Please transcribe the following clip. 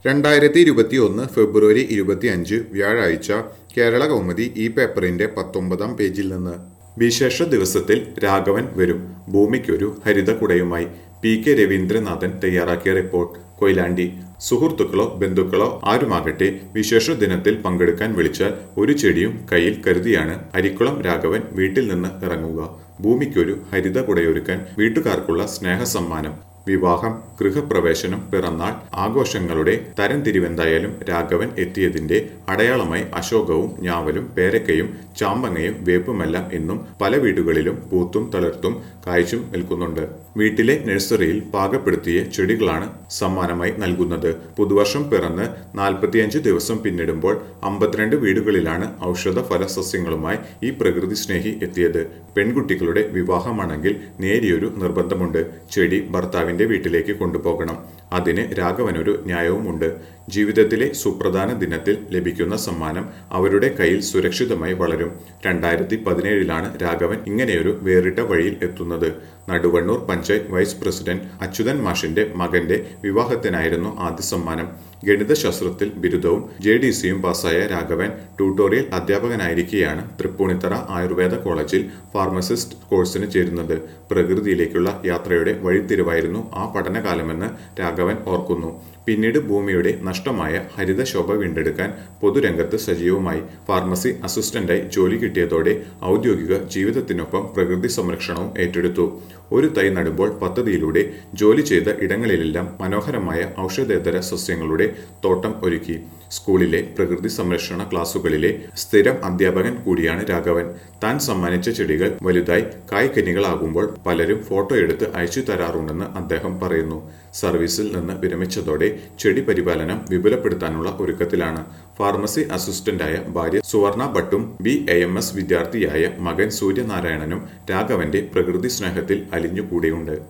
രണ്ടായിരത്തി ഇരുപത്തി ഒന്ന് ഫെബ്രുവരി ഇരുപത്തി അഞ്ച് വ്യാഴാഴ്ച കേരള കൗമുദി ഈ പേപ്പറിന്റെ പത്തൊമ്പതാം പേജിൽ നിന്ന് വിശേഷ ദിവസത്തിൽ രാഘവൻ വരും ഭൂമിക്കൊരു ഹരിത കുടയുമായി പി കെ രവീന്ദ്രനാഥൻ തയ്യാറാക്കിയ റിപ്പോർട്ട് കൊയിലാണ്ടി സുഹൃത്തുക്കളോ ബന്ധുക്കളോ ആരുമാകട്ടെ വിശേഷ ദിനത്തിൽ പങ്കെടുക്കാൻ വിളിച്ചാൽ ഒരു ചെടിയും കയ്യിൽ കരുതിയാണ് അരിക്കുളം രാഘവൻ വീട്ടിൽ നിന്ന് ഇറങ്ങുക ഭൂമിക്കൊരു ഹരിത കുടയൊരുക്കാൻ വീട്ടുകാർക്കുള്ള സ്നേഹസമ്മാനം വിവാഹം ഗൃഹപ്രവേശനം പിറന്നാൾ ആഘോഷങ്ങളുടെ തരംതിരിവെന്തായാലും രാഘവൻ എത്തിയതിന്റെ അടയാളമായി അശോകവും ഞാവലും പേരക്കയും ചാമ്പങ്ങയും വേപ്പുമെല്ലാം ഇന്നും പല വീടുകളിലും പൂത്തും തളിർത്തും കായ്ച്ചും നിൽക്കുന്നുണ്ട് വീട്ടിലെ നഴ്സറിയിൽ പാകപ്പെടുത്തിയ ചെടികളാണ് സമ്മാനമായി നൽകുന്നത് പുതുവർഷം പിറന്ന് നാൽപ്പത്തിയഞ്ച് ദിവസം പിന്നിടുമ്പോൾ അമ്പത്തിരണ്ട് വീടുകളിലാണ് ഔഷധ ഫലസസ്യങ്ങളുമായി ഈ പ്രകൃതി സ്നേഹി എത്തിയത് പെൺകുട്ടികളുടെ വിവാഹമാണെങ്കിൽ നേരിയൊരു നിർബന്ധമുണ്ട് ചെടി ഭർത്താവിന്റെ വീട്ടിലേക്ക് കൊണ്ടുപോകണം അതിന് രാഘവനൊരു ന്യായവുമുണ്ട് ജീവിതത്തിലെ സുപ്രധാന ദിനത്തിൽ ലഭിക്കുന്ന സമ്മാനം അവരുടെ കയ്യിൽ സുരക്ഷിതമായി വളരും രണ്ടായിരത്തി പതിനേഴിലാണ് രാഘവൻ ഇങ്ങനെയൊരു വേറിട്ട വഴിയിൽ എത്തുന്നത് നടുവണ്ണൂർ പഞ്ചായത്ത് വൈസ് പ്രസിഡന്റ് അച്യുതൻ മാഷിന്റെ മകന്റെ വിവാഹത്തിനായിരുന്നു ആദ്യ സമ്മാനം ഗണിതശാസ്ത്രത്തിൽ ബിരുദവും ജെ ഡി സിയും പാസ്സായ രാഘവൻ ട്യൂട്ടോറിയൽ അധ്യാപകനായിരിക്കെയാണ് തൃപ്പൂണിത്തറ ആയുർവേദ കോളേജിൽ ഫാർമസിസ്റ്റ് കോഴ്സിന് ചേരുന്നത് പ്രകൃതിയിലേക്കുള്ള യാത്രയുടെ വഴിത്തിരിവായിരുന്നു ആ പഠനകാലമെന്ന് രാഘവൻ ഓർക്കുന്നു പിന്നീട് ഭൂമിയുടെ നഷ്ടമായ ഹരിതശോഭ വീണ്ടെടുക്കാൻ പൊതുരംഗത്ത് സജീവമായി ഫാർമസി അസിസ്റ്റന്റായി ജോലി കിട്ടിയതോടെ ഔദ്യോഗിക ജീവിതത്തിനൊപ്പം പ്രകൃതി സംരക്ഷണവും ഏറ്റെടുത്തു ഒരു തൈ നടുമ്പോൾ പദ്ധതിയിലൂടെ ജോലി ചെയ്ത ഇടങ്ങളിലെല്ലാം മനോഹരമായ ഔഷധേതര സസ്യങ്ങളുടെ തോട്ടം ഒരുക്കി സ്കൂളിലെ പ്രകൃതി സംരക്ഷണ ക്ലാസുകളിലെ സ്ഥിരം അധ്യാപകൻ കൂടിയാണ് രാഘവൻ താൻ സമ്മാനിച്ച ചെടികൾ വലുതായി കായ്ക്കനികളാകുമ്പോൾ പലരും ഫോട്ടോ എടുത്ത് അയച്ചു തരാറുണ്ടെന്ന് അദ്ദേഹം പറയുന്നു സർവീസിൽ നിന്ന് വിരമിച്ചതോടെ ചെടി പരിപാലനം വിപുലപ്പെടുത്താനുള്ള ഒരുക്കത്തിലാണ് ഫാർമസി അസിസ്റ്റന്റായ ഭാര്യ സുവർണ ഭട്ടും ബി എ എം എസ് വിദ്യാർത്ഥിയായ മകൻ സൂര്യനാരായണനും രാഘവന്റെ പ്രകൃതി സ്നേഹത്തിൽ അലിഞ്ഞുകൂടിയുണ്ട്